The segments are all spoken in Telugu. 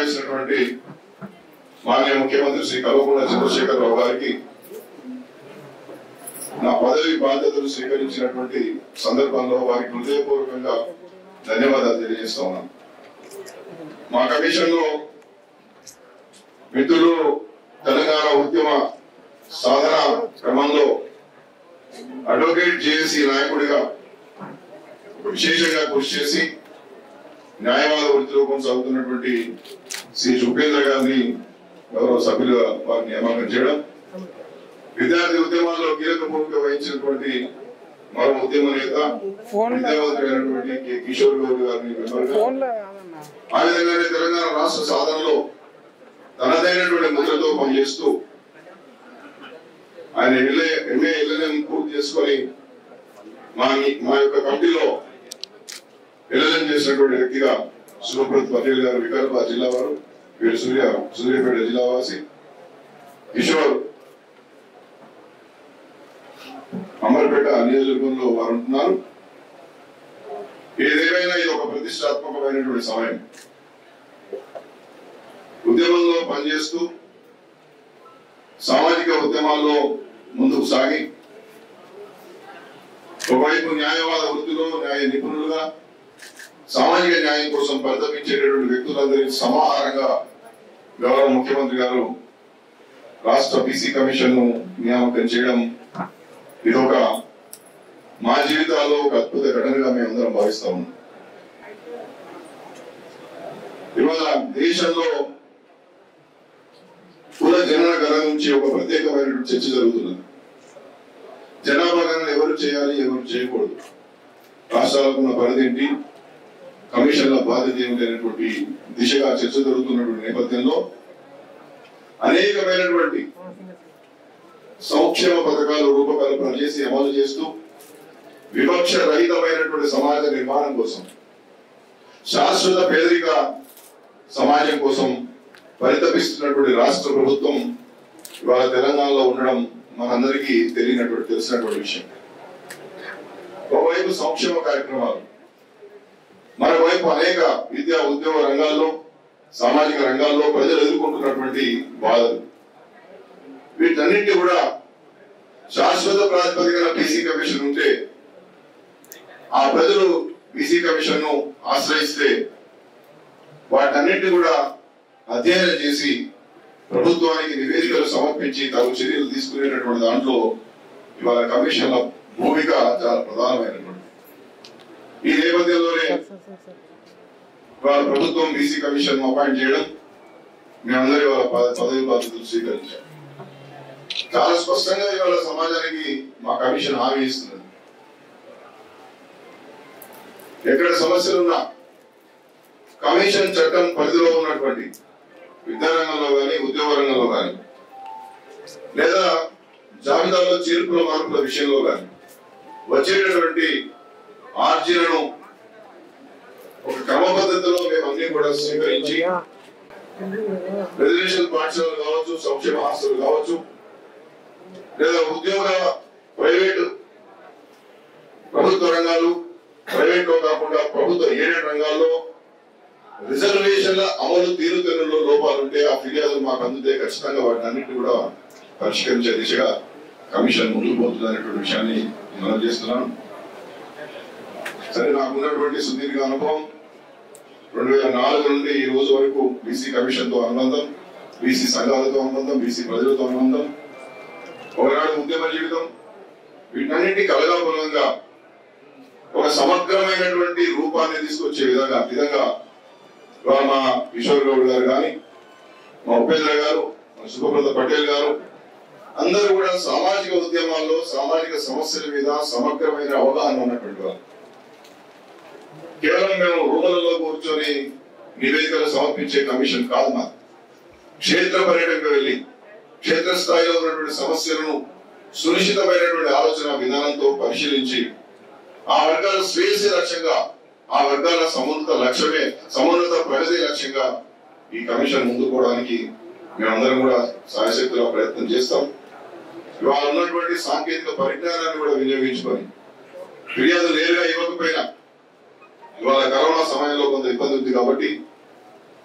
చేసినటువంటి మాన్య ముఖ్యమంత్రి శ్రీ కల్వకుంట్ల చంద్రశేఖరరావు గారికి నా పదవి బాధ్యతలు స్వీకరించినటువంటి సందర్భంలో వారికి హృదయపూర్వకంగా ధన్యవాదాలు తెలియజేస్తా ఉన్నాను మా కమిషన్ లో మిత్రులు తెలంగాణ ఉద్యమ సాధన క్రమంలో అడ్వకేట్ జేఏసీ నాయకుడిగా విశేషంగా కృషి చేసి న్యాయవాద వృత్తిలో కొనసాగుతున్నటువంటి శ్రీ ఉపేంద్ర గారిని గౌరవ సభ్యులుగా వారిని నియామకం చేయడం విద్యార్థి ఉద్యమాల్లో కీలక భూమిక వహించినటువంటి మరో ఉద్యమ నేత విద్యావంతుడైనటువంటి కె. కిషోర్ గౌడ్ గారిని మెంబర్గా ఆ విధంగానే తెలంగాణ రాష్ట్ర సాధనలో తనదైనటువంటి ముద్రతో పనిచేస్తూ ఆయన ఎల్ఏ ఎంఏ ఎల్ఎల్ఎం పూర్తి చేసుకొని మా మా యొక్క కమిటీలో ఎల్ఎల్ఎం చేసినటువంటి వ్యక్తిగా శుభప్రత్ పటేల్ గారు వికారాబాద్ జిల్లా వారు వీరు సూర్య సూర్యాపేట జిల్లా వాసి కిషోర్ అమర్పేట నియోజకవర్గంలో వారు ఉంటున్నారు ఏదేమైనా ఇది ఒక ప్రతిష్టాత్మకమైనటువంటి సమయం ఉద్యమంలో పనిచేస్తూ సామాజిక ఉద్యమాల్లో ముందుకు సాగి ఒకవైపు న్యాయవాద వృత్తిలో న్యాయ నిపుణులుగా సామాజిక న్యాయం కోసం పరితపించేటటువంటి వ్యక్తులందరి సమాహారంగా గౌరవ ముఖ్యమంత్రి గారు రాష్ట్ర బీసీ కమిషన్ ను నియామకం చేయడం ఇదొక మా జీవితాల్లో ఒక అద్భుత ఘటనగా మేమందరం భావిస్తా ఉన్నాం ఇవాళ దేశంలో కుల జనన గణ నుంచి ఒక ప్రత్యేకమైనటువంటి చర్చ జరుగుతున్నది జనాభా గణన ఎవరు చేయాలి ఎవరు చేయకూడదు రాష్ట్రాలకు ఉన్న పరిధి ఏంటి కమిషన్ల బాధ్యత ఏమిటి అనేటువంటి దిశగా చర్చ జరుగుతున్నటువంటి నేపథ్యంలో అనేకమైనటువంటి సంక్షేమ పథకాలు రూపకల్పన చేసి అమలు చేస్తూ వివక్ష రహితమైనటువంటి సమాజ నిర్మాణం కోసం శాశ్వత పేదరిక సమాజం కోసం పరితపిస్తున్నటువంటి రాష్ట్ర ప్రభుత్వం ఇవాళ తెలంగాణలో ఉండడం మనందరికీ తెలియనటువంటి తెలిసినటువంటి విషయం ఒకవైపు సంక్షేమ కార్యక్రమాలు మరోవైపు అనేక విద్యా ఉద్యోగ రంగాల్లో సామాజిక రంగాల్లో ప్రజలు ఎదుర్కొంటున్నటువంటి బాధలు వీటన్నింటి కూడా శాశ్వత ప్రాతిపదికన బీసీ కమిషన్ ఉంటే ఆ ప్రజలు బీసీ కమిషన్ ను ఆశ్రయిస్తే వాటన్నింటినీ కూడా అధ్యయనం చేసి ప్రభుత్వానికి నివేదికలు సమర్పించి తగు చర్యలు తీసుకునేటటువంటి దాంట్లో ఇవాళ కమిషన్ల భూమిక చాలా ప్రధానమైనటువంటి ఈ నేపథ్యంలోనే ఇవాళ ప్రభుత్వం బీసీ కమిషన్ అపాయింట్ చేయడం మేమందరి వాళ్ళ పద- పదవి బాధ్యతలు స్వీకరించాం చాలా స్పష్టంగా ఇవాళ సమాజానికి మా కమిషన్ హామీ ఇస్తున్నది ఎక్కడ సమస్యలున్నా కమిషన్ చట్టం పరిధిలో ఉన్నటువంటి విద్యారంగంలో కానీ ఉద్యోగ రంగంలో కానీ లేదా జాబితాలో చేర్పుల మార్పుల విషయంలో కానీ వచ్చేటటువంటి ఆర్జీలను ఒక క్రమ పద్ధతిలో మేము అన్ని కూడా స్వీకరించి రెసిడెన్షియల్ పాఠశాలలు కావచ్చు సంక్షేమ హాస్టల్ కావచ్చు లేదా ఉద్యోగ ప్రైవేటు ప్రభుత్వ రంగాలు ప్రైవేట్ లో కాకుండా ప్రభుత్వ ఎయిడెడ్ రంగాల్లో రిజర్వేషన్ల అమలు తీరుతెన్నుల్లో లోపాలుంటే ఆ ఫిర్యాదులు మాకు అందితే ఖచ్చితంగా వాటిని అన్నింటినీ కూడా పరిష్కరించే దిశగా కమిషన్ ముందుకు పోతుంది అనేటువంటి విషయాన్ని మనం చేస్తున్నాను సరే నాకు ఉన్నటువంటి సుదీర్ఘ అనుభవం రెండు వేల నాలుగు నుండి ఈ రోజు వరకు బీసీ కమిషన్ తో అనుబంధం బీసీ సంఘాలతో అనుబంధం బీసీ ప్రజలతో అనుబంధం ఒకనాడు ఉద్యమ జీవితం వీటన్నింటి కలగాపులంగా ఒక సమగ్రమైనటువంటి రూపాన్ని తీసుకొచ్చే విధంగా విధంగా ఇవాళ మా కిషోర్ గౌడ్ గారు కానీ మా ఉపేంద్ర గారు మా సుభప్రత పటేల్ గారు అందరూ కూడా సామాజిక ఉద్యమాల్లో సామాజిక సమస్యల మీద సమగ్రమైన అవగాహన ఉన్నటువంటి వారు కేవలం మేము రూములలో కూర్చొని నివేదికలు సమర్పించే కమిషన్ కాదు మాది క్షేత్ర పర్యటనకు వెళ్ళి క్షేత్ర స్థాయిలో ఉన్నటువంటి సమస్యలను సునిశ్చితమైనటువంటి ఆలోచన విధానంతో పరిశీలించి ఆ వర్గాల శ్రేయస్సు లక్ష్యంగా ఆ వర్గాల సమున్నత లక్ష్యమే సమున్నత ప్రగతి లక్ష్యంగా ఈ కమిషన్ ముందుకు పోవడానికి మేమందరం కూడా సాయశక్తుల ప్రయత్నం చేస్తాం ఇవాళ ఉన్నటువంటి సాంకేతిక పరిజ్ఞానాన్ని కూడా వినియోగించుకొని ఫిర్యాదు నేరుగా ఇవ్వకపోయినా ఇవాళ కరోనా సమయంలో కొంత ఇబ్బంది ఉంది కాబట్టి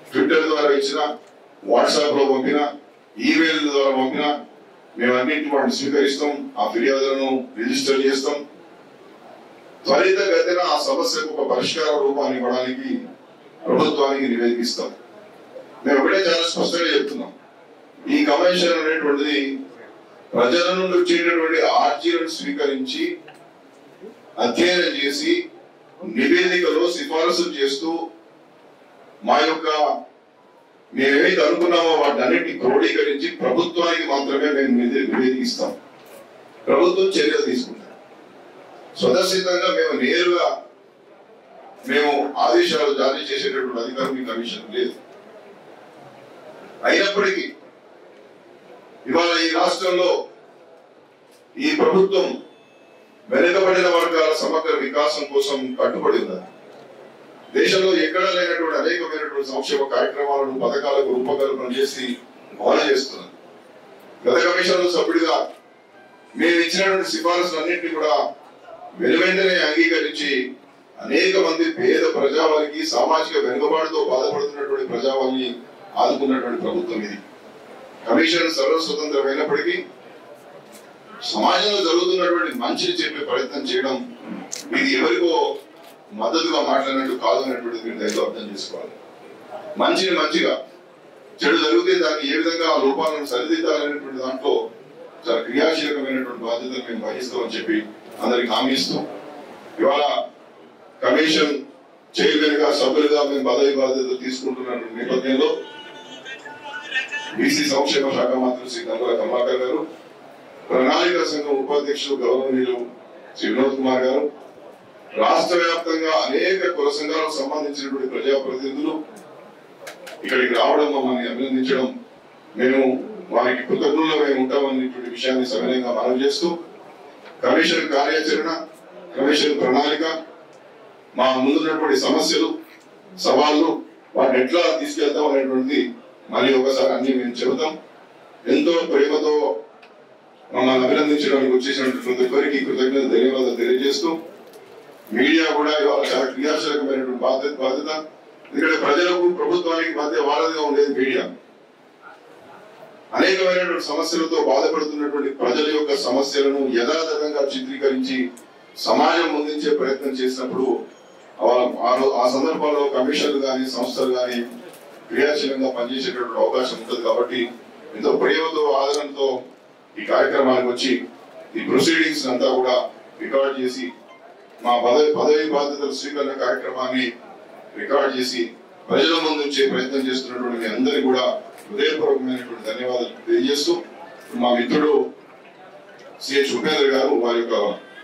ట్విట్టర్ ద్వారా ఇచ్చిన వాట్సాప్ లో పంపిన ఈమెయిల్ ద్వారా పంపిన మేము అన్నింటి వాటిని స్వీకరిస్తాం ఆ ఫిర్యాదులను రిజిస్టర్ చేస్తాం త్వరితగతిన ఆ సమస్యకు ఒక పరిష్కార రూపాన్ని ఇవ్వడానికి ప్రభుత్వానికి నివేదిస్తాం మేము ఒకటే చాలా స్పష్టంగా చెప్తున్నాం ఈ కమిషన్ అనేటువంటిది ప్రజల నుండి వచ్చేటటువంటి ఆర్జీలను స్వీకరించి అధ్యయనం చేసి నివేదికలో సిఫారసులు చేస్తూ మా యొక్క మేమేమైతే అనుకున్నామో వాటిని అన్నింటినీ క్రోడీకరించి ప్రభుత్వానికి మాత్రమే మేము నివే- నివేదిస్తాం ప్రభుత్వం చర్యలు తీసుకుంటాం స్వదర్శితంగా మేము నేరుగా మేము ఆదేశాలు జారీ చేసేటటువంటి అధికారం ఈ కమిషన్ లేదు అయినప్పటికీ ఇవాళ ఈ రాష్ట్రంలో ఈ ప్రభుత్వం వెనుకబడిన వర్గాల సమగ్ర వికాసం కోసం కట్టుబడి ఉన్నది దేశంలో ఎక్కడా లేనటువంటి అనేకమైనటువంటి సంక్షేమ కార్యక్రమాలను పథకాలకు రూపకల్పన చేసి అమలు చేస్తున్నారు గత కమిషన్ సభ్యుడిగా మేము ఇచ్చినటువంటి సిఫారసులన్నింటినీ కూడా వెనువెంటనే అంగీకరించి అనేక మంది పేద ప్రజావారికి సామాజిక వెనుకబాటుతో బాధపడుతున్నటువంటి ప్రజావారిని ఆదుకున్నటువంటి ప్రభుత్వం ఇది కమిషన్ సర్వస్వతంత్రమైనప్పటికీ సమాజంలో జరుగుతున్నటువంటి మంచిని చెప్పే ప్రయత్నం చేయడం ఇది ఎవరికో మద్దతుగా మాట్లాడినట్టు కాదు అనేటువంటిది మీరు దయతో అర్థం చేసుకోవాలి మంచిని మంచిగా చెడు జరిగితే దాన్ని ఏ విధంగా ఆ లోపాలను సరిదిద్దాలనేటువంటి దాంట్లో చాలా క్రియాశీలకమైనటువంటి బాధ్యతలు మేము వహిస్తామని చెప్పి అందరికి హామీ ఇస్తూ ఇవాళ కమిషన్ చైర్మన్ గా సభ్యులుగా మేము పదవి బాధ్యత తీసుకుంటున్నటువంటి నేపథ్యంలో బీసీ సంక్షేమ శాఖ మంత్రి శ్రీ గంగుల కమలాకర్ గారు ప్రణాళిక సంఘం ఉపాధ్యక్షులు గౌరవనీయులు శ్రీ వినోద్ కుమార్ గారు రాష్ట్ర వ్యాప్తంగా అనేక కుల సంఘాలకు సంబంధించినటువంటి ప్రజాప్రతినిధులు ఇక్కడికి రావడం మమ్మల్ని అభినందించడం మేము వారికి కృతజ్ఞులుగా మేము ఉంటామనేటువంటి విషయాన్ని సవినయంగా మనవి చేస్తూ కమిషన్ కార్యాచరణ కమిషన్ ప్రణాళిక మా ముందున్నటువంటి సమస్యలు సవాళ్లు వాటిని ఎట్లా తీసుకెళ్తాం అనేటువంటిది మళ్ళీ ఒకసారి అన్ని మేము చెబుతాం ఎంతో ప్రేమతో మమ్మల్ని అభినందించడానికి వచ్చేసినటువంటి ప్రతి ఒక్కరికి కృతజ్ఞత ధన్యవాదాలు తెలియజేస్తూ మీడియా కూడా ఇవాళ చాలా క్రియాశీలకమైనటువంటి బాధ్యత బాధ్యత ఎందుకంటే ప్రజలకు ప్రభుత్వానికి మధ్య వారధిగా ఉండేది మీడియా అనేకమైనటువంటి సమస్యలతో బాధపడుతున్నటువంటి ప్రజల యొక్క సమస్యలను యథాతథంగా చిత్రీకరించి సమాజం ముందించే ప్రయత్నం చేసినప్పుడు ఆ- ఆ రో- ఆ సందర్భాల్లో కమిషన్లు కానీ సంస్థలు కానీ క్రియాశీలంగా పనిచేసేటటువంటి అవకాశం ఉంటుంది కాబట్టి ఎంతో ప్రేమతో ఆదరణతో ఈ కార్యక్రమానికి వచ్చి ఈ ప్రొసీడింగ్స్ అంతా కూడా రికార్డ్ చేసి మా పదవి పదవి బాధ్యతల స్వీకరణ కార్యక్రమాన్ని రికార్డ్ చేసి ప్రజల ముందు ఉంచే ప్రయత్నం చేస్తున్నటువంటి మీ అందరికీ కూడా హృదయపూర్వకమైనటువంటి ధన్యవాదాలు తెలియజేస్తూ మా మిత్రుడు సిహెచ్ ఉపేంద్ర గారు వారి యొక్క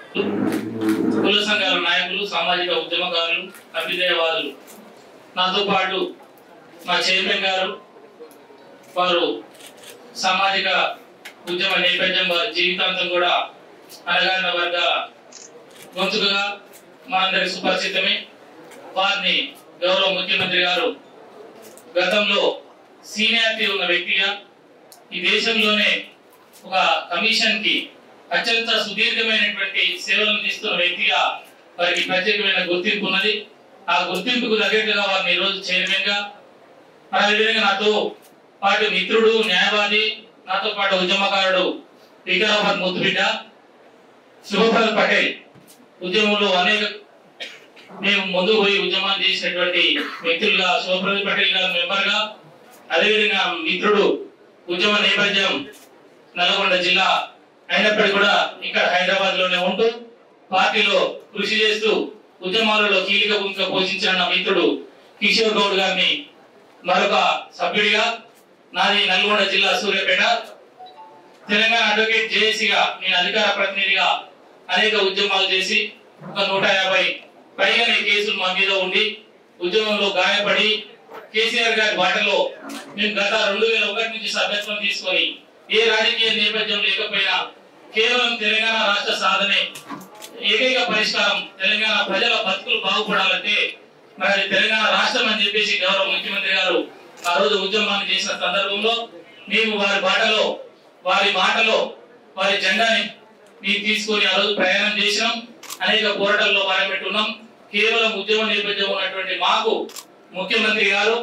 కుల సంఘాల నాయకులు సామాజిక ఉద్యమకారులు అభ్యుదయవాదులు నాతో పాటు మా చైర్మన్ గారు వారు సామాజిక ఉద్యమ నేపథ్యం వారి జీవితాంతం కూడా అనగారిన వర్గాల గొంతుకగా మనందరికి సుపరిచితమే వారిని గౌరవ ముఖ్యమంత్రి గారు గతంలో సీనియారిటీ ఉన్న వ్యక్తిగా ఈ దేశంలోనే ఒక కమిషన్ కి అత్యంత సుదీర్ఘమైనటువంటి సేవలను ఇస్తున్న వ్యక్తిగా వారికి ప్రత్యేకమైన గుర్తింపు ఉన్నది ఆ గుర్తింపుకు తగ్గట్టుగా వారిని ఈ రోజు చైర్మన్ గా మరి అదేవిధంగా నాతో పాటు మిత్రుడు న్యాయవాది నాతో పాటు ఉద్యమకారుడు వికారాబాద్ ముద్దుబిడ్డ శుభప్రద్ పటేల్ ఉద్యమంలో అనేక మేము ముందు పోయి ఉద్యమాలు చేసినటువంటి వ్యక్తులుగా శుభప్రద్ పటేల్ గారు మెంబర్ గా అదేవిధంగా మిత్రుడు ఉద్యమ నేపథ్యం నల్గొండ జిల్లా అయినప్పటికీ కూడా ఇక్కడ హైదరాబాద్ లోనే ఉంటూ పార్టీలో కృషి చేస్తూ ఉద్యమాలలో కీలక భూమిక పోషించిన నా మిత్రుడు కిషోర్ గౌడ్ గారిని మరొక సభ్యుడిగా నాది నల్గొండ జిల్లా సూర్యాపేట తెలంగాణ అడ్వకేట్ జేఏసీగా నేను అధికార ప్రతినిధిగా అనేక ఉద్యమాలు చేసి ఒక నూట యాభై పైగానే కేసులు మా మీద ఉండి ఉద్యమంలో గాయపడి కేసీఆర్ గారి బాటలో మేము గత రెండు వేల ఒకటి నుంచి సభ్యత్వం తీసుకొని ఏ రాజకీయ నేపథ్యం లేకపోయినా కేవలం తెలంగాణ రాష్ట్ర సాధనే ఏకైక పరిష్కారం తెలంగాణ ప్రజల బతుకులు బాగుపడాలంటే మరి అది తెలంగాణ రాష్ట్రం అని చెప్పేసి గౌరవ ముఖ్యమంత్రి గారు ఆ రోజు ఉద్యమాన్ని చేసిన సందర్భంలో మేము వారి బాటలో వారి మాటలో వారి జెండాని మేము తీసుకొని ఆ రోజు ప్రయాణం చేసినాం అనేక పోరాటాల్లో పాల్గొంటున్నాం కేవలం ఉద్యమ నేపథ్యం ఉన్నటువంటి మాకు ముఖ్యమంత్రి గారు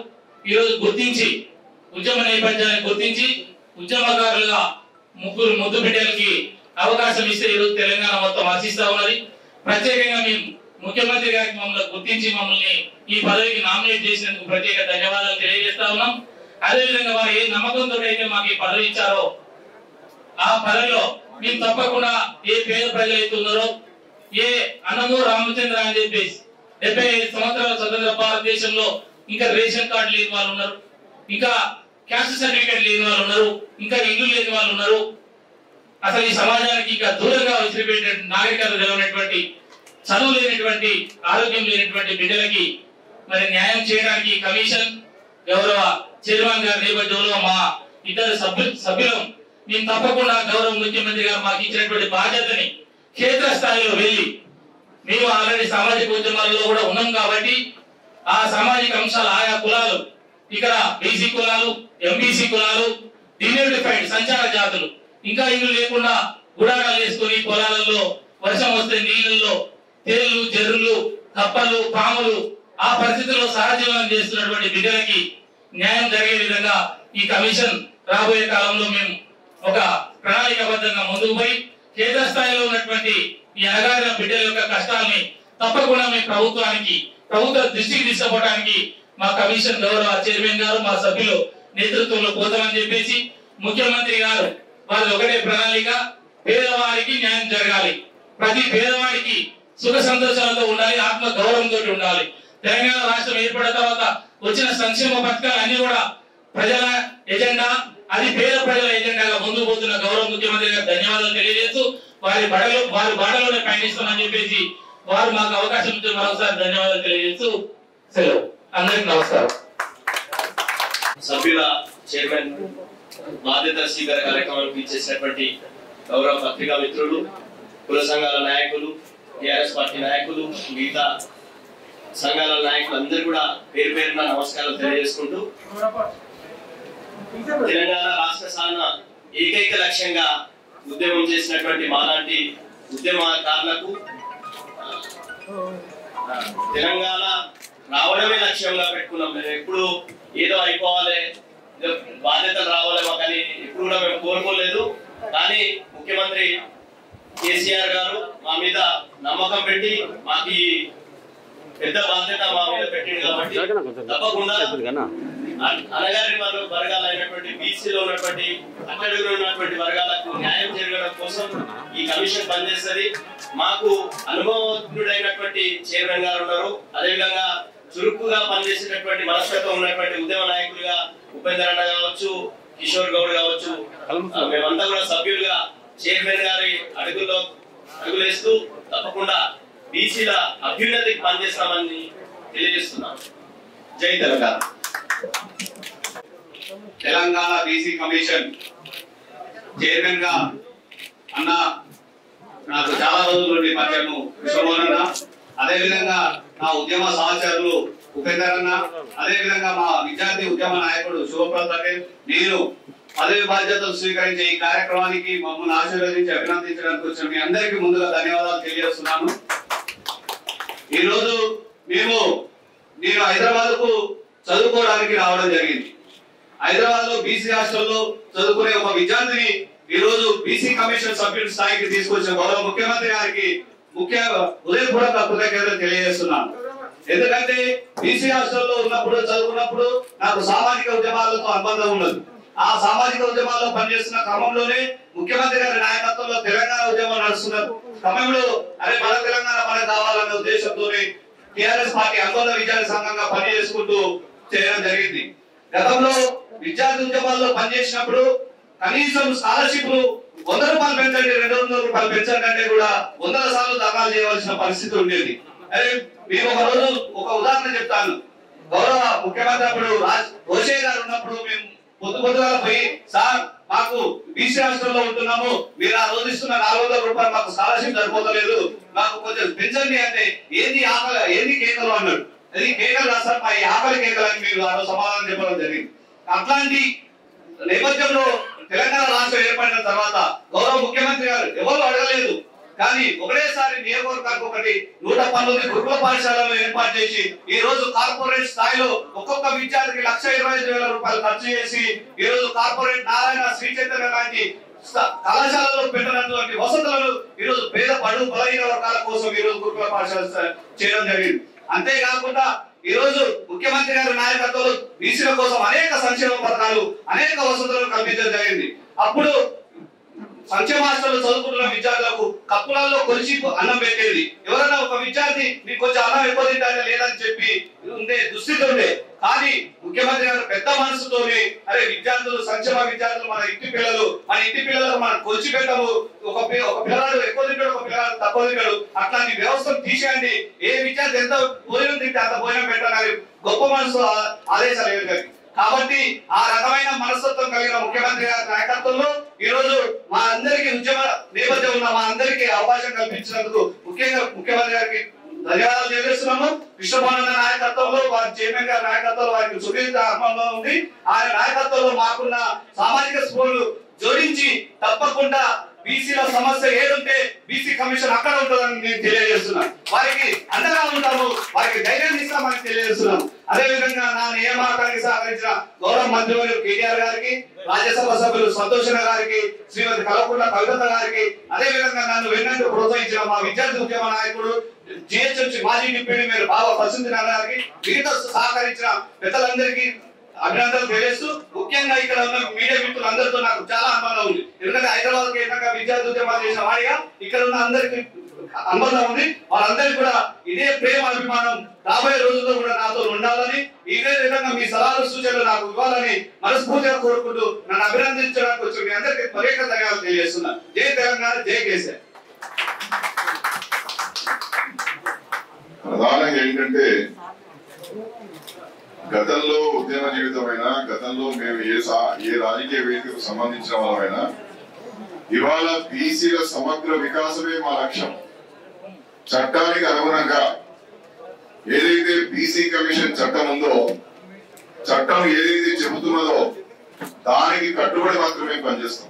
ఈరోజు గుర్తించి ఉద్యమ నేపథ్యాన్ని గుర్తించి ఉద్యమకారులుగా ముగ్గురు ముద్దు బిడ్డలకి అవకాశం ఇస్తే ఈరోజు తెలంగాణ మొత్తం హర్షిస్తా ఉన్నది ప్రత్యేకంగా మేము ముఖ్యమంత్రి గారికి మమ్మల్ని గుర్తించి మమ్మల్ని ఈ పదవికి నామినేట్ చేసినందుకు ప్రత్యేక ధన్యవాదాలు తెలియజేస్తా ఉన్నాం అదేవిధంగా వారు ఏ నమ్మకంతో అయితే మాకు ఈ పదవి ఇచ్చారో ఆ పదవిలో మేము తప్పకుండా ఏ పేద ప్రజలు అయితే ఉన్నారో ఏ అన్నమో రామచంద్ర అని చెప్పేసి డెబ్బై ఐదు సంవత్సరాల స్వతంత్ర భారతదేశంలో ఇంకా రేషన్ కార్డు లేని వాళ్ళు ఉన్నారు ఇంకా క్యాస్ట్ సర్టిఫికేట్ లేని వాళ్ళు ఉన్నారు ఇంకా ఇల్లు లేని వాళ్ళు ఉన్నారు అసలు ఈ సమాజానికి ఇంకా దూరంగా విసిరిపెట్టే నాగరికత తెలియనటువంటి చదువు లేనటువంటి ఆరోగ్యం లేనటువంటి బిడ్డలకి మరి న్యాయం చేయడానికి ఈ కమిషన్ గౌరవ చైర్మన్ గారి నేపథ్యంలో మా ఇద్దరు సభ్యు సభ్యులం మేము తప్పకుండా గౌరవ ముఖ్యమంత్రి గారు మాకు ఇచ్చినటువంటి బాధ్యతని క్షేత్ర స్థాయిలో వెళ్ళి మేము ఆల్రెడీ సామాజిక ఉద్యమాల్లో కూడా ఉన్నాం కాబట్టి ఆ సామాజిక అంశాలు ఆయా కులాలు ఇక్కడ బీసీ కులాలు ఎంబీసీ కులాలు డినోటిఫైడ్ సంచార జాతులు ఇంకా ఇల్లు లేకుండా గుడారాలు వేసుకొని పొలాలలో వర్షం వస్తే నీళ్ళల్లో తేళ్లు జర్రులు కప్పలు పాములు ఆ పరిస్థితుల్లో సహజీవనం చేస్తున్నటువంటి బిడ్డలకి న్యాయం జరిగే విధంగా ఈ కమిషన్ రాబోయే కాలంలో మేము ఒక ప్రణాళికబద్ధంగా ముందుకు పోయి కేంద్ర స్థాయిలో ఉన్నటువంటి ఈ అణగారిన బిడ్డల యొక్క కష్టాల్ని తప్పకుండా మేము ప్రభుత్వానికి ప్రభుత్వ దృష్టికి తీసుకుపోవడానికి మా కమిషన్ గౌరవ చైర్మన్ గారు మా సభ్యులు నేతృత్వంలో పోతామని చెప్పేసి ముఖ్యమంత్రి గారు వాళ్ళ ఒకటే ప్రణాళిక పేదవారికి న్యాయం జరగాలి ప్రతి పేదవాడికి సుఖ సంతోషాలతో ఉండాలి ఆత్మ గౌరవంతో ఉండాలి తెలంగాణ రాష్ట్రం ఏర్పడిన తర్వాత వచ్చిన సంక్షేమ పథకాలు అన్ని కూడా ప్రజల ఎజెండా అది పేద ప్రజల ఎజెండాగా ముందుకు పోతున్న గౌరవ ముఖ్యమంత్రి గారు ధన్యవాదాలు తెలియజేస్తూ వారి బడలో వారి బాటలోనే పయనిస్తామని చెప్పేసి వారు మాకు అవకాశం ఇచ్చిన మరొకసారి ధన్యవాదాలు తెలియజేస్తూ సెలవు అందరికి నమస్కారం సభ్యుల చైర్మన్ బాధ్యత స్వీకార కార్యక్రమానికి ఇచ్చేసినటువంటి గౌరవ పత్రికా మిత్రులు కుల సంఘాల నాయకులు టిఆర్ఎస్ పార్టీ నాయకులు మిగతా సంఘాల నాయకులు అందరూ కూడా పేరు పేరున నమస్కారాలు తెలియజేసుకుంటూ తెలంగాణ రాష్ట్ర సాధన ఏకైక లక్ష్యంగా ఉద్యమం చేసినటువంటి మాలాంటి ఉద్యమకారులకు ఆ, తెలంగాణ రావడమే లక్ష్యంగా పెట్టుకున్నాం మేము ఎప్పుడు ఏదో అయిపోవాలి ఏదో బాధ్యతలు రావాలి మాకని ఎప్పుడు కూడా మేము కోరుకోలేదు కానీ ముఖ్యమంత్రి కేసీఆర్ గారు మా మీద నమ్మకం పెట్టి మాకు ఈ పెద్ద బాధ్యత మా మీద పెట్టింది కాబట్టి తప్పకుండా అన- అనగారి వర్గ వర్గాలైనటువంటి బీసీలో ఉన్నటువంటి అట్టడుగులో ఉన్నటువంటి వర్గాలకు న్యాయం జరగడం కోసం ఈ కమిషన్ పనిచేస్తుంది మాకు అనుభవజ్ఞుడైనటువంటి చైర్మన్ గారు ఉన్నారు అదేవిధంగా చురుకుగా పనిచేసేటటువంటి మనస్తత్వం ఉన్నటువంటి ఉద్యమ నాయకులుగా ఉపేందర్ అన్న కావచ్చు కిషోర్ గౌడ్ కావచ్చు ఆ, మేమంతా కూడా సభ్యులుగా చైర్మన్ గారి అడుగులో అడుగులేస్తూ తప్పకుండా బీసీల అభ్యున్నతికి పనిచేస్తామని తెలియజేస్తున్నాం జై Telangana Telangana BC commission chairman గా అన్న నాకు చాలా రోజుల నుండి పరిచయము విశ్వమోహన్ అన్న అదే విధంగా నా ఉద్యమ సహచరులు ఉపేందర్ అన్న అదే విధంగా మా విద్యార్థి ఉద్యమ నాయకుడు శుభప్రద్ పటేల్ నేను పదవి బాధ్యతలు స్వీకరించే ఈ కార్యక్రమానికి మమ్మల్ని ఆశీర్వదించి అభినందించడానికి వచ్చిన మీ అందరికీ ముందుగా ధన్యవాదాలు తెలియజేస్తున్నాను ఈ రోజు మేము నేను హైదరాబాద్ కు చదువుకోవడానికి రావడం జరిగింది హైదరాబాద్ లో బీసీ హాస్టల్లో చదువుకునే ఒక విద్యార్థిని ఈ రోజు బీసీ కమిషన్ సభ్యుల స్థాయికి తీసుకొచ్చిన గౌరవ ముఖ్యమంత్రి గారికి ముఖ్య హృదయపూర్వక కృతజ్ఞతలు తెలియజేస్తున్నాను ఎందుకంటే బీసీ హాస్టల్లో ఉన్నప్పుడు చదువుకున్నప్పుడు నాకు సామాజిక ఉద్యమాలతో అనుబంధం ఉన్నది ఆ సామాజిక ఉద్యమాల్లో పనిచేస్తున్న క్రమంలోనే ముఖ్యమంత్రి గారి నాయకత్వంలో తెలంగాణ ఉద్యమం నడుస్తున్న క్రమంలో అరే మన తెలంగాణ మనకు కావాలనే ఉద్దేశంతోనే టిఆర్ఎస్ పార్టీ ఆందోళన విద్యార్థి సంఘంగా పనిచేసుకుంటూ చేయడం జరిగింది గతంలో విద్యార్థి ఉద్యమాల్లో పనిచేసినప్పుడు కనీసం స్కాలర్షిప్ వంద రూపాయలు పెంచండి రెండు వందల రూపాయలు పెంచకంటే కూడా వందల సార్లు ధర్నాలు చేయవలసిన పరిస్థితి ఉండేది అరే మేము ఒక రోజు ఒక ఉదాహరణ చెప్తాను గౌరవ ముఖ్యమంత్రి అప్పుడు రాజ్ రోషే గారు ఉన్నప్పుడు మేము పొద్దు పొద్దుగా పోయి సార్ మాకు బీసీ హాస్టల్లో ఉంటున్నాము మీరు ఆ రోజు ఇస్తున్న నాలుగు వందల రూపాయలు మాకు స్కాలర్షిప్ సరిపోతలేదు మాకు కొంచెం పెంచండి అంటే ఏంది ఆకలి ఏంది కేకలు అన్నాడు అది కేకలు కాదు సార్ మా ఈ ఆకలి కేకలు అని మీరు ఆ రోజు సమాధానం చెప్పడం జరిగింది అట్లాంటి నేపథ్యంలో తెలంగాణ రాష్ట్రం ఏర్పడిన తర్వాత గౌరవ ముఖ్యమంత్రి గారు ఎవరు అడగలేదు కానీ ఒకటేసారి నియోజకవర్గానికి ఒకటి నూట పంతొమ్మిది గురుకుల పాఠశాలను ఏర్పాటు చేసి ఈ రోజు కార్పొరేట్ స్థాయిలో ఒక్కొక్క విద్యార్థికి లక్ష ఇరవై ఐదు వేల రూపాయలు ఖర్చు చేసి ఈ రోజు కార్పొరేట్ నారాయణ శ్రీ చైతన్య లాంటి స- కళాశాలలో పెట్టినటువంటి వసతులను ఈ రోజు పేద బడుగు బలహీన వర్గాల కోసం ఈ రోజు గురుకుల పాఠశాల స- చేయడం జరిగింది అంతేకాకుండా ఈ రోజు ముఖ్యమంత్రి గారి నాయకత్వంలో బీసీల కోసం అనేక సంక్షేమ పథకాలు అనేక వసతులను కల్పించడం జరిగింది అప్పుడు సంక్షేమ హాస్టల్లో చదువుకుంటున్న విద్యార్థులకు కప్పులలో కొలిచి అన్నం పెట్టేది ఎవరైనా ఒక విద్యార్థి నీకు కొంచెం అన్నం ఎక్కువ తింటానే లేదని చెప్పి ఉండే దుస్థితి ఉండే కానీ ముఖ్యమంత్రి గారు పెద్ద మనసుతోని అరే విద్యార్థులు సంక్షేమ విద్యార్థులు మన ఇంటి పిల్లలు మన ఇంటి పిల్లలకు మనం కొలిచి పెట్టము ఒక పి- ఒక పిల్లవాడు ఎక్కువ తింటాడు ఒక పిల్లవాడు తక్కువ తింటాడు అట్లాంటి వ్యవస్థను తీసేయండి ఏ విద్యార్థి ఎంత భోజనం తింటే అంత భోజనం పెట్టాలని గొప్ప మనసు ఆ- ఆదేశాలు ఇవ్వగలిగి కాబట్టి ఆ రకమైన మనస్తత్వం కలిగిన ముఖ్యమంత్రి గారి నాయకత్వంలో ఈ రోజు మా అందరికి ఉద్యమ నేపథ్యం ఉన్న మా అందరికి అవకాశం కల్పించినందుకు ముఖ్యంగా ముఖ్యమంత్రి గారికి ధన్యవాదాలు తెలియజేస్తున్నాము కృష్ణమోహన్ నాయకత్వంలో వారి చైర్మన్ గారి నాయకత్వంలో వారికి సుదీర్ఘ అనుభవం ఉంది ఆయన నాయకత్వంలో మాకున్న సామాజిక స్పృహలు జోడించి తప్పకుండా బీసీల సమస్య ఏదుంటే బీసీ కమిషన్ అక్కడ ఉంటుందని నేను తెలియజేస్తున్నాను వారికి అండగా ఉంటాము వారికి ధైర్యం ఇస్తామని తెలియజేస్తున్నాం అదే విధంగా నా నియామకానికి సహకరించిన గౌరవ మంత్రివర్యులు కేటీఆర్ గారికి రాజ్యసభ సభ్యులు సంతోషణ గారికి శ్రీమతి కలకుండ కవిత గారికి అదే విధంగా నన్ను వెన్నట్టు ప్రోత్సహించిన మా విద్యార్థి ఉద్యమ నాయకుడు జిహెచ్ఎంసీ మాజీ డిప్యూటీ మేయర్ బాబా వసంతినారాయణ గారికి వీరితో సహకరించిన పెద్దలందరికీ అభినందనలు తెలియజేస్తూ ముఖ్యంగా ఇక్కడ ఉన్న మీడియా మిత్రులందరితో నాకు చాలా అనుబంధం ఉంది ఎందుకంటే హైదరాబాద్ కేంద్రంగా విద్యార్థి ఉద్యమాలు చేసిన వాడిగా ఇక్కడ ఉన్న అందరికి అనుబంధం ఉంది వాళ్ళందరికీ కూడా ఇదే ప్రేమ అభిమానం రాబోయే రోజుల్లో కూడా నాతో ఉండాలని ఇదే విధంగా మీ సలహాలు సూచనలు నాకు ఇవ్వాలని మనస్ఫూర్తిగా కోరుకుంటూ నన్ను అభినందించడానికి వచ్చిన మీ అందరికీ ప్రత్యేక ధన్యవాదాలు తెలియజేస్తున్నా జై తెలంగాణ జై కేసీఆర్ ప్రధానంగా ఏంటంటే గతంలో ఉద్యమ జీవితమైనా గతంలో మేము ఏ సా ఏ రాజకీయ వేదికకు సంబంధించిన వాళ్ళమైనా ఇవాళ బీసీల సమగ్ర వికాసమే మా లక్ష్యం చట్టానికి అనుగుణంగా ఏదైతే బీసీ కమిషన్ చట్టం ఉందో చట్టం ఏదైతే చెబుతున్నదో దానికి కట్టుబడి మాత్రమే పనిచేస్తాం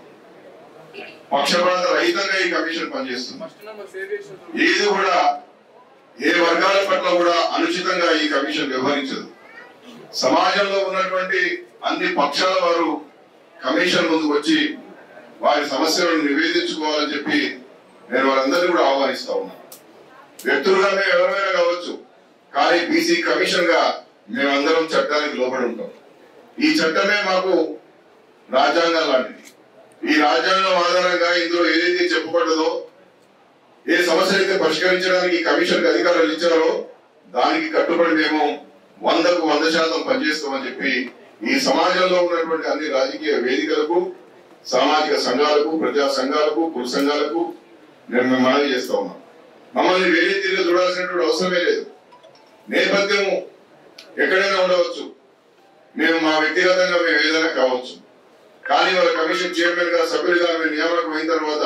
పక్షపాత రహితంగా ఈ కమిషన్ పనిచేస్తుంది ఏది కూడా ఏ వర్గాల పట్ల కూడా అనుచితంగా ఈ కమిషన్ వ్యవహరించదు సమాజంలో ఉన్నటువంటి అన్ని పక్షాల వారు కమిషన్ ముందుకు వచ్చి వారి సమస్యలను నివేదించుకోవాలని చెప్పి నేను వారందరినీ కూడా ఆహ్వానిస్తా ఉన్నాను వ్యక్తులుగా మేము ఎవరైనా కావచ్చు కానీ బీసీ కమిషన్ గా మేమందరం చట్టానికి లోబడి ఉంటాం ఈ చట్టమే మాకు రాజ్యాంగం లాంటిది ఈ రాజ్యాంగం ఆధారంగా ఇందులో ఏదైతే చెప్పబడ్డదో ఏ సమస్య అయితే పరిష్కరించడానికి ఈ కమిషన్ అధికారులు ఇచ్చారో దానికి కట్టుబడి మేము వందకు వంద శాతం పనిచేస్తామని చెప్పి ఈ సమాజంలో ఉన్నటువంటి అన్ని రాజకీయ వేదికలకు సామాజిక సంఘాలకు ప్రజా సంఘాలకు కుల సంఘాలకు నేను మేము మనవి చేస్తా ఉన్నాం మమ్మల్ని వేరే తీరుగా చూడాల్సినటువంటి అవసరమే లేదు నేపథ్యం ఎక్కడైనా ఉండవచ్చు మేము మా వ్యక్తిగతంగా మేము ఏదైనా కావచ్చు కానీ వాళ్ళ కమిషన్ చైర్మన్ గా సభ్యులుగా మేము నియామకం అయిన తర్వాత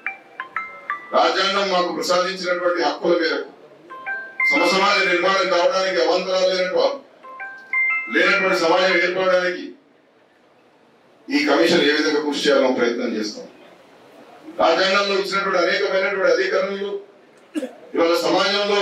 రాజ్యాంగం మాకు ప్రసాదించినటువంటి హక్కుల మేరకు సమసమాజ నిర్మాణం కావడానికి అవంతరాలు లేనటువంటి లేనటువంటి సమాజం ఏర్పడడానికి ఈ కమిషన్ ఏ విధంగా కృషి చేయాలని ప్రయత్నం చేస్తాం రాజ్యాంగంలో ఇచ్చినటువంటి అనేకమైనటువంటి అధికారులు ఇవాళ సమాజంలో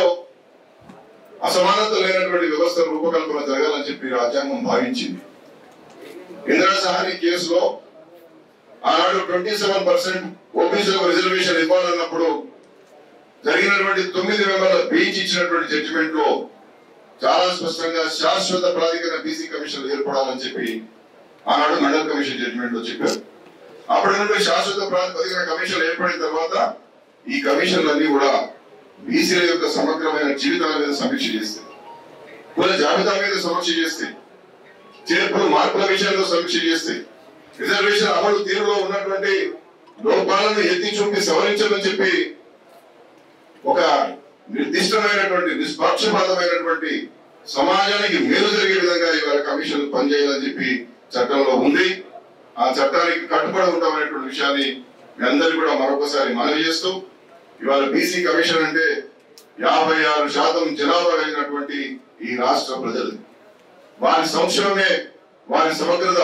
అసమానత లేనటువంటి వ్యవస్థ రూపకల్పన జరగాలని చెప్పి రాజ్యాంగం భావించింది ఇందిరా సహాని కేసులో ఆనాడు ట్వంటీ సెవెన్ పర్సెంట్ ఓబీసీలకు రిజర్వేషన్ ఇవ్వాలన్నప్పుడు జరిగినటువంటి తొమ్మిది మెంబర్ల బెంచ్ ఇచ్చినటువంటి జడ్జిమెంట్ లో చాలా స్పష్టంగా శాశ్వత ప్రాధికరణ బీసీ కమిషన్ ఏర్పడాలని చెప్పి ఆనాడు మండల్ కమిషన్ జడ్జిమెంట్ లో చెప్పారు అప్పటి నుండి శాశ్వత ప్రాతిపదికన కమిషన్ ఏర్పడిన తర్వాత ఈ కమిషన్లన్నీ కూడా బీసీల యొక్క సమగ్రమైన జీవితాల మీద సమీక్ష చేస్తాయి కుల జాబితా మీద సమీక్ష చేస్తాయి చేర్పులు మార్పుల విషయంలో సమీక్ష చేస్తాయి రిజర్వేషన్ అమలు తీరులో ఉన్నటువంటి లోపాలను ఎత్తి చూపి సవరించమని చెప్పి ఒక నిర్దిష్టమైనటువంటి నిష్పక్షపాతమైనటువంటి సమాజానికి మేలు జరిగే విధంగా ఇవాళ కమిషన్ పనిచేయాలని చెప్పి చట్టంలో ఉంది ఆ చట్టానికి కట్టుబడి ఉంటామనేటువంటి విషయాన్ని మీ అందరికీ కూడా మరొకసారి మనవి చేస్తూ ఇవాళ బీసీ కమిషన్ అంటే యాభై ఆరు శాతం జనాభా కలిగినటువంటి ఈ రాష్ట్ర ప్రజలు వారి సంక్షేమమే వారి సమగ్రత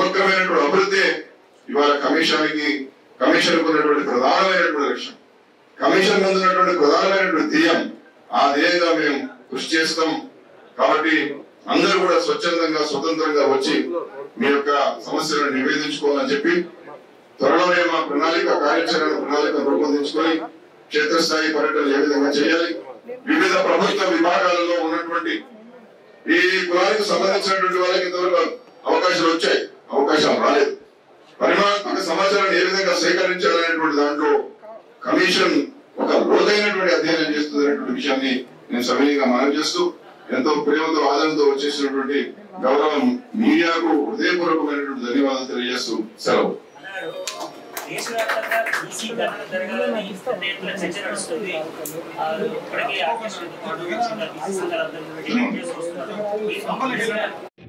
సమగ్రమైనటువంటి అభివృద్ధి ఇవాళ కమిషన్కి కమిషన్ ఉన్నటువంటి ప్రధానమైనటువంటి లక్ష్యం కమిషన్ ముందు ఉన్నటువంటి ప్రధానమైనటువంటి ధ్యేయం ఆ ధ్యేయంగా మేము కృషి చేస్తాం కాబట్టి అందరూ కూడా స్వచ్ఛందంగా స్వతంత్రంగా వచ్చి మీ యొక్క సమస్యలను నివేదించుకోవాలని చెప్పి త్వరలోనే మా ప్రణాళిక కార్యాచరణ ప్రణాళిక రూపొందించుకొని క్షేత్రస్థాయి పర్యటనలు ఏ విధంగా చేయాలి వివిధ ప్రభుత్వ విభాగాలలో ఉన్నటువంటి ఈ కులానికి సంబంధించినటువంటి వాళ్ళకి ఇంతవరకు అవకాశాలు వచ్చాయి అవకాశాలు రాలేదు పరిమాణాత్మక సమాచారాన్ని ఏ విధంగా సేకరించాలనేటువంటి దాంట్లో కమిషన్ ఒక లోతైనటువంటి అధ్యయనం చేస్తుంది అనేటువంటి విషయాన్ని నేను సవినీయంగా మనవి చేస్తూ ఎంతో ప్రేమతో ఆదరణతో వచ్చేసినటువంటి గౌరవ మీడియాకు హృదయపూర్వకమైనటువంటి ధన్యవాదాలు తెలియజేస్తూ సెలవు దేశవ్యాప్తంగా బీసీ గణన జరగాలని పెద్ద ఎత్తున చర్చ నడుస్తుంది ఆ, ఇప్పటికే ఆర్కెస్ట్రాతో పాటు చిన్న బీసీ సంఘాలందరూ డిమాండ్ చేస్తూ వస్తున్నారు. ఈ సంబంధించిన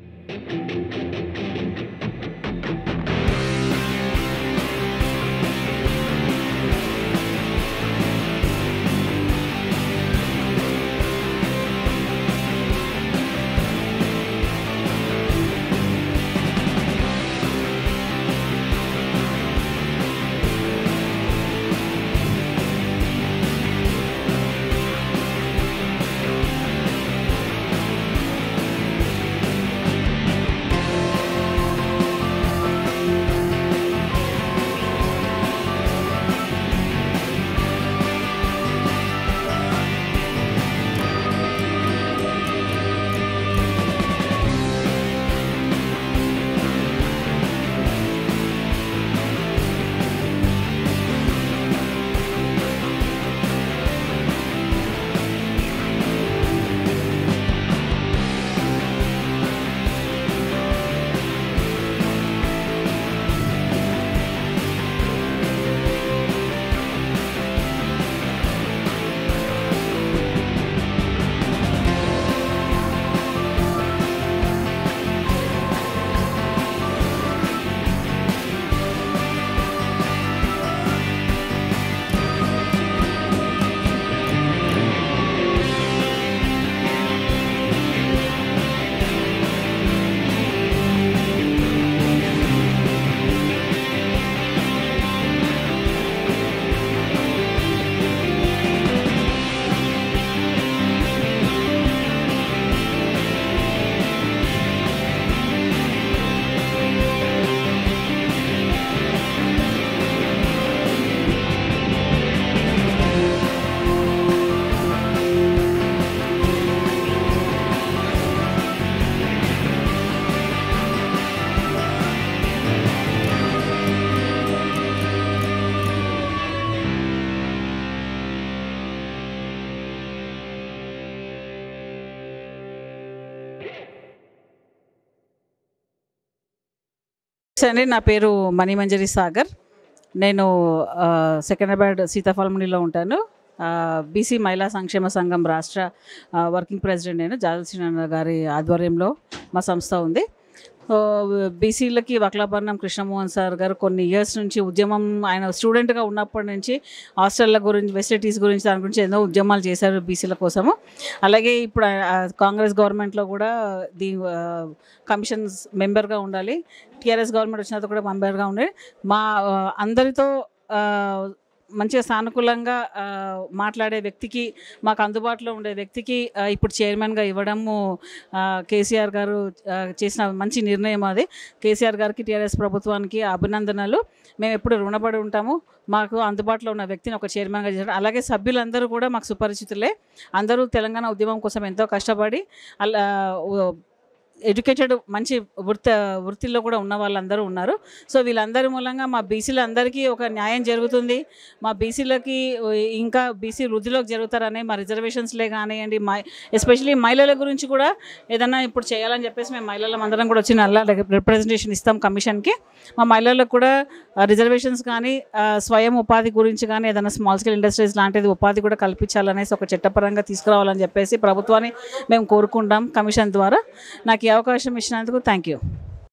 అండి నా పేరు మణిమంజరి సాగర్ నేను ఆ, సెకండ్రాబాద్ సీతాఫలమునిలో ఉంటాను ఆ, బీసీ మహిళా సంక్షేమ సంఘం రాష్ట్ర ఆ, వర్కింగ్ ప్రెసిడెంట్ నేను జాదల్ గారి ఆధ్వర్యంలో మా సంస్థ ఉంది సో, బీసీలకి వక్లాభరణం కృష్ణమోహన్ సార్ గారు కొన్ని ఇయర్స్ నుంచి ఉద్యమం ఆయన స్టూడెంట్గా ఉన్నప్పటి నుంచి హాస్టళ్ళ గురించి ఫెసిలిటీస్ గురించి దాని గురించి ఎన్నో ఉద్యమాలు చేశారు బీసీల కోసము అలాగే ఇప్పుడు ఆ, కాంగ్రెస్ గవర్నమెంట్లో కూడా దీ ఆ, కమిషన్స్ మెంబర్గా ఉండాలి టీఆర్ఎస్ గవర్నమెంట్ వచ్చిన తర్వాత కూడా మెంబర్గా ఉండాలి మా ఆ, అందరితో ఆ, మంచిగా సానుకూలంగా ఆ, మాట్లాడే వ్యక్తికి మాకు అందుబాటులో ఉండే వ్యక్తికి ఆ, ఇప్పుడు చైర్మన్గా ఇవ్వడము ఆ, కేసీఆర్ గారు ఆ, చేసిన మంచి నిర్ణయం అది కేసీఆర్ గారికి టీఆర్ఎస్ ప్రభుత్వానికి అభినందనలు మేము ఎప్పుడు రుణపడి ఉంటాము మాకు అందుబాటులో ఉన్న వ్యక్తిని ఒక చైర్మన్గా చేశారు అలాగే సభ్యులందరూ కూడా మాకు సుపరిచితులే అందరూ తెలంగాణ ఉద్యమం కోసం ఎంతో కష్టపడి అలా ఓ- ఎడ్యుకేటెడ్ మంచి వృత్తి వృత్తిలో కూడా ఉన్న వాళ్ళందరూ ఉన్నారు సో వీళ్ళందరి మూలంగా మా బీసీల అందరికీ ఒక న్యాయం జరుగుతుంది మా బీసీలకి ఇంకా బీసీ వృద్ధిలోకి జరుగుతారని మా రిజర్వేషన్స్లే కానివ్వండి మై ఎస్పెషలీ మహిళల గురించి కూడా ఏదైనా ఇప్పుడు చేయాలని చెప్పేసి మేము మహిళలం అందరం కూడా వచ్చి నల్ల రిప్రజెంటేషన్ ఇస్తాం కమిషన్కి మా మహిళలకు కూడా రిజర్వేషన్స్ కానీ ఆ, స్వయం ఉపాధి గురించి కానీ ఏదైనా స్మాల్ స్కేల్ ఇండస్ట్రీస్ లాంటిది ఉపాధి కూడా కల్పించాలనేసి ఒక చట్టపరంగా తీసుకురావాలని చెప్పేసి ప్రభుత్వాన్ని మేము కోరుకుంటాం కమిషన్ ద్వారా నాకు ఈ అవకాశం ఇచ్చినందుకు థ్యాంక్ యూ